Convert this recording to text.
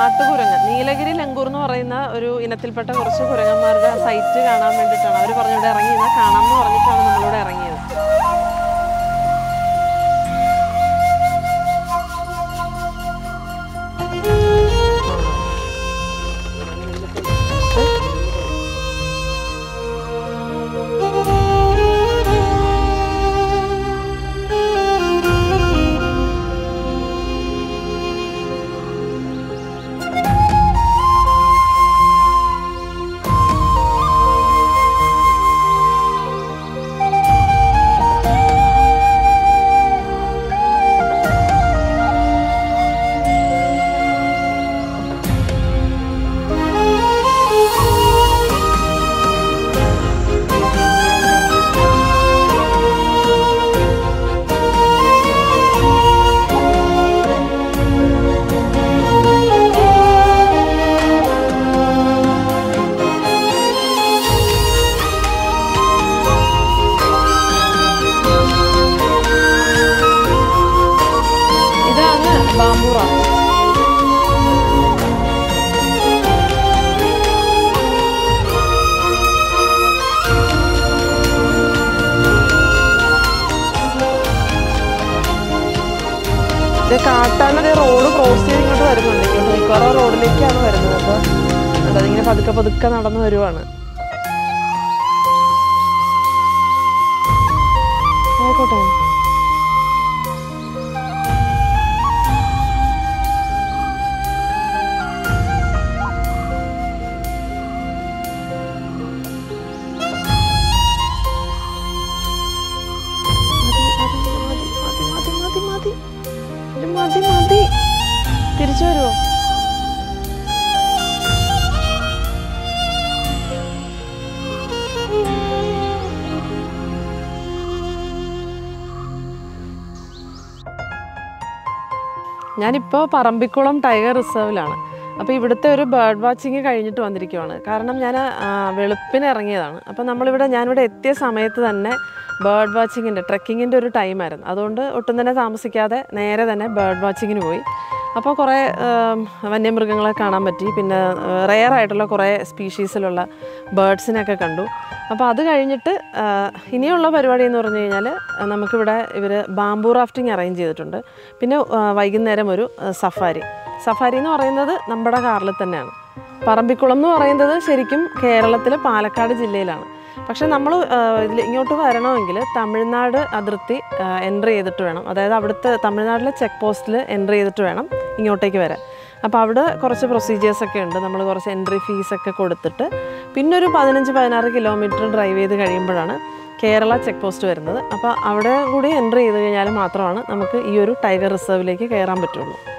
കാട്ടുകുരങ്ങൻ നീലഗിരി ലങ്കൂർ എന്ന് പറയുന്ന ഒരു ഇനത്തിൽപ്പെട്ട കുറച്ച് കുരങ്ങന്മാരുടെ സൈറ്റ് കാണാൻ വേണ്ടിയിട്ടാണ് അവർ പറഞ്ഞു ഇവിടെ ഇറങ്ങിയത് കാണാം എന്ന് പറഞ്ഞിട്ടാണ് നമ്മളിവിടെ ഇറങ്ങിയത് ഇതാണ് ബാമ്പൂറ ഇത് കാട്ടാനത് റോഡ് ക്രോസ് ചെയ്ത് ഇങ്ങോട്ട് വരുന്നുണ്ട് ഇങ്ങോട്ട് മിക്കവാറും ആ റോഡിലേക്കാണ് വരുന്നത് അപ്പോൾ അതിങ്ങനെ പതുക്കെ പതുക്കെ നടന്നു വരുവാണ് ആയിക്കോട്ടെ മതി മതി മതി മതി മതി ഇത് മതി മതി തിരിച്ചു വരുമോ ഞാനിപ്പോൾ പറമ്പിക്കുളം ടൈഗർ റിസർവിലാണ് അപ്പോൾ ഇവിടുത്തെ ഒരു ബേർഡ് വാച്ചിങ് കഴിഞ്ഞിട്ട് വന്നിരിക്കുവാണ് കാരണം ഞാൻ ആ, വെളുപ്പിന് ഇറങ്ങിയതാണ് അപ്പോൾ നമ്മളിവിടെ ഞാനിവിടെ എത്തിയ സമയത്ത് തന്നെ ബേർഡ് വാച്ചിങ്ങിൻ്റെ ട്രെക്കിങ്ങിൻ്റെ ഒരു ടൈമായിരുന്നു അതുകൊണ്ട് ഒട്ടും തന്നെ താമസിക്കാതെ നേരെ തന്നെ ബേർഡ് വാച്ചിങ്ങിന് പോയി അപ്പോൾ കുറേ ആം, വന്യമൃഗങ്ങളെ കാണാൻ പറ്റി പിന്നെ റെയർ ആയിട്ടുള്ള കുറേ സ്പീഷീസിലുള്ള ബേർഡ്സിനെയൊക്കെ കണ്ടു അപ്പോൾ അത് കഴിഞ്ഞിട്ട് ആ, ഇനിയുള്ള പരിപാടി എന്ന് പറഞ്ഞു കഴിഞ്ഞാൽ നമുക്കിവിടെ ഇവർ ബാംബൂ റാഫ്റ്റിംഗ് അറേഞ്ച് ചെയ്തിട്ടുണ്ട് പിന്നെ ആ, വൈകുന്നേരം ഒരു ആ, സഫാരി സഫാരി എന്ന് പറയുന്നത് നമ്മുടെ കാറിൽ തന്നെയാണ് പറമ്പിക്കുളം എന്ന് പറയുന്നത് ശരിക്കും കേരളത്തിലെ പാലക്കാട് ജില്ലയിലാണ് പക്ഷേ നമ്മൾ ഇതിൽ ഇങ്ങോട്ട് വരണമെങ്കിൽ തമിഴ്നാട് അതിർത്തി എൻട്രി ചെയ്തിട്ട് വേണം അതായത് അവിടുത്തെ തമിഴ്നാട്ടിലെ ചെക്ക് പോസ്റ്റിൽ എൻട്രി ചെയ്തിട്ട് വേണം ഇങ്ങോട്ടേക്ക് വരാൻ അപ്പോൾ അവിടെ കുറച്ച് പ്രൊസീജിയേഴ്സൊക്കെ ഉണ്ട് നമ്മൾ കുറച്ച് എൻട്രി ഫീസൊക്കെ കൊടുത്തിട്ട് പിന്നെ ഒരു പതിനഞ്ച് പതിനാറ് കിലോമീറ്റർ ഡ്രൈവ് ചെയ്ത് കഴിയുമ്പോഴാണ് കേരള ചെക്ക് പോസ്റ്റ് വരുന്നത് അപ്പോൾ അവിടെ കൂടി എൻട്രി ചെയ്ത് കഴിഞ്ഞാൽ മാത്രമാണ് നമുക്ക് ഈ ഒരു ടൈഗർ റിസർവിലേക്ക് കയറാൻ പറ്റുള്ളൂ